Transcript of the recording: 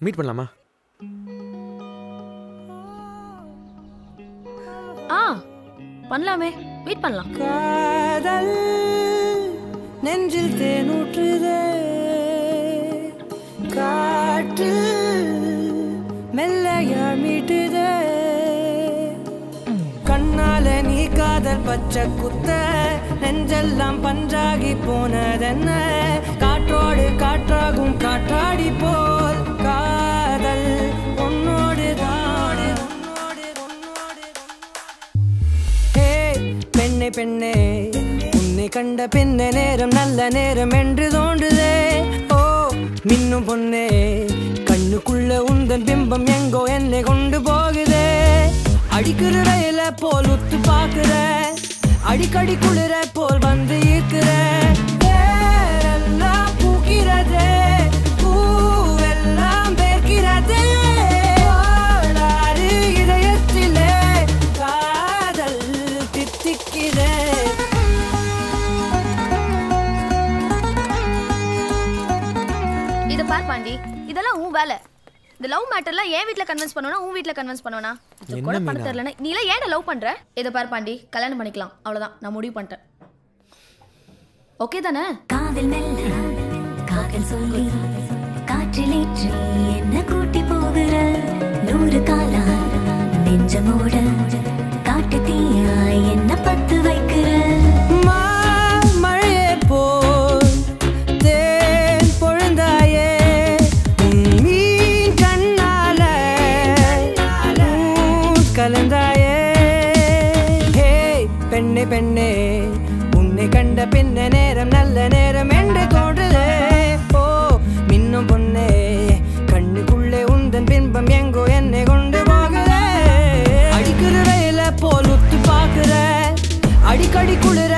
Meet பண்ணலாமா ஆ பண்ணலாமே meet பண்ணலாம் காதல் நெஞ்சில் தேனூற்றுதே காற்று மெல்லையா மீட்டுதே கண்ணால நீ காதல் பச்சை குத்த நெஞ்செல்லாம் பஞ்சாகி போனதென்ன காற்றோடு காற்றாகும் காற்றாடி போல் காதல் உன்னோடு தான் உன்னோடு உன்னோடு ஹே பெண்ணே பெண்ணே உன்னை கண்ட பின்ன நேரம் நல்ல நேரம் என்று தோன்றுதே ஓ மின்னும் பொண்ணே கண்ணுக்குள்ள உந்தன் பிம்பம் எங்கோ என்னை கொண்டு போகுதே அடிக்கிற ரயில போல் உத்து பாக்குற அடிக்கடி குளிர போல் வந்து ஈர்க்கிற வேரெல்லாம் பூக்கிறதே பூவெல்லாம் பேர்க்கிறதே ஓடாறு இதயத்திலே காதல் தித்திக்கிறே இதை பார் பாண்டி இதெல்லாம் உன் வேலை இந்த லவ் மேட்டர்லாம் என் வீட்ல கன்வின்ஸ் பண்ணுவனா உன் வீட்ல கன்வின்ஸ் பண்ணுவனா இது கூட என்ன பண்ண மீனா? தெரியலனா நீ எல்லாம் ஏன் லவ் பண்ற இதை பார் பாண்டி கல்யாணம் பண்ணிக்கலாம் அவ்வளவுதான் நான் முடிவு பண்ணிட்டேன் ஓகே தானே காதல் மெல்ல காதல் சொல்லி காற்றிலேற்றி என்ன கூட்டி போகிற நூறு காலா நெஞ்சமோட காட்டு தீயா என்ன பத்து வைக்கிற மா- மழையே போல் தேன் பொழுந்தாயே உன் மீன் கண்ணால ஊன் கலந்தாயே ஹே பெண்ணே பெண்ணே உன்னை கண்ட பின்ன நேரம் நல்ல நேரம் என்று தோன்றுதே ஓ மின்னும் பொண்ணே கண்ணுக்குள்ளே உந்தன் பின்பம் எங்கோ என்னை கொண்டு போகுதே அடிக்கிற ரயில போல் உத்து பாக்குற அடிக்கடி குளிர